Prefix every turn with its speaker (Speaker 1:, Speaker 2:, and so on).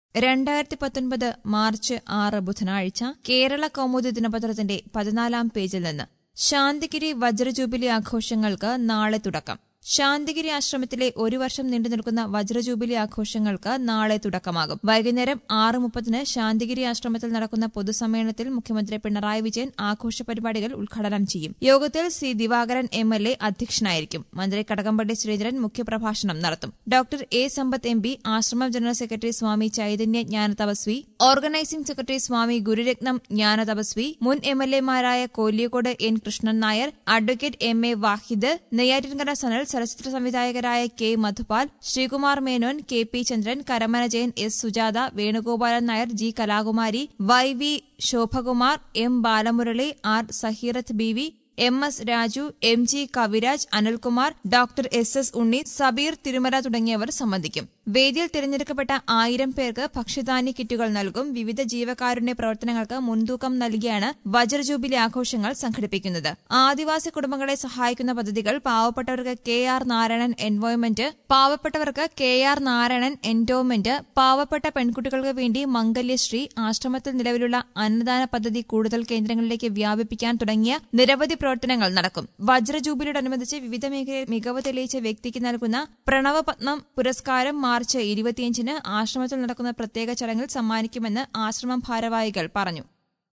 Speaker 1: രണ്ടായിരത്തി പത്തൊൻപത് മാർച്ച് ആറ് ബുധനാഴ്ച കേരള കൗമുദി ദിനപത്രത്തിന്റെ പതിനാലാം പേജിൽ നിന്ന് ശാന്തിഗിരി വജ്രജൂബിലി ആഘോഷങ്ങൾക്ക് നാളെ തുടക്കം ശാന്തിഗിരി ആശ്രമത്തിലെ ഒരു വർഷം നീണ്ടുനിൽക്കുന്ന വജ്രജൂബിലി ആഘോഷങ്ങൾക്ക് നാളെ തുടക്കമാകും വൈകുന്നേരം ആറ് മുപ്പതിന് ശാന്തിഗിരി ആശ്രമത്തിൽ നടക്കുന്ന പൊതുസമ്മേളനത്തിൽ മുഖ്യമന്ത്രി പിണറായി വിജയൻ ആഘോഷ പരിപാടികൾ ഉദ്ഘാടനം ചെയ്യും യോഗത്തിൽ C Divakaran M L A അധ്യക്ഷനായിരിക്കും മന്ത്രി കടകംപള്ളി സുരേന്ദ്രൻ മുഖ്യപ്രഭാഷണം നടത്തും doctor A Sampath M P ashram general secretary Swami Chaitanya Jnana Tapaswi organising secretary Swami Gururatnam Jnana Tapaswi മുൻ എം എൽ എമാരായ Koliyakode N Krishnan Nair advocate M A Vahid Neyyattinkara Sanal ചലച്ചിത്ര സംവിധായകരായ K Madhupal Sreekumar Menon K P Chandran Karamana Jayan S Sujatha Venugopalan Nair G Kalakumari Y V Shobhakumar M Balamurali R സഹീറത്ത് B V M S Raju M G Kaviraj Anilkumar doctor S S Unni Sabeer Thirumala തുടങ്ങിയവർ സംബന്ധിക്കും വേദിയിൽ തിരഞ്ഞെടുക്കപ്പെട്ട ആയിരം പേർക്ക് ഭക്ഷ്യധാന്യ കിറ്റുകൾ നൽകും വിവിധ ജീവകാരുണ്യ പ്രവർത്തനങ്ങൾക്ക് മുൻതൂക്കം നൽകിയാണ് വജ്രജൂബിലി ആഘോഷങ്ങൾ സംഘടിപ്പിക്കുന്നത് ആദിവാസി കുടുംബങ്ങളെ സഹായിക്കുന്ന പദ്ധതികൾ പാവപ്പെട്ടവർക്ക് കെ ആർ നാരായണൻ എൻവോയ്മെന്റ് പാവപ്പെട്ടവർക്ക് കെ ആർ നാരായണൻ എൻഡോമെന്റ് പാവപ്പെട്ട പെൺകുട്ടികൾക്ക് വേണ്ടി മംഗല്യശ്രീ ആശ്രമത്തിൽ നിലവിലുള്ള അന്നദാന പദ്ധതി കൂടുതൽ കേന്ദ്രങ്ങളിലേക്ക് വ്യാപിപ്പിക്കാൻ തുടങ്ങിയ നിരവധി പ്രവർത്തനങ്ങൾ നടക്കും വജ്രജൂബിലിയോടനുബന്ധിച്ച് വിവിധ മേഖലയിൽ മികവ് തെളിയിച്ച വ്യക്തിക്ക് നൽകുന്ന പ്രണവപത്നം പുരസ്കാരം മാർച്ച് ഇരുപത്തിയഞ്ചിന് ആശ്രമത്തിൽ നടക്കുന്ന പ്രത്യേക ചടങ്ങിൽ സമ്മാനിക്കുമെന്ന് ആശ്രമം ഭാരവാഹികൾ പറഞ്ഞു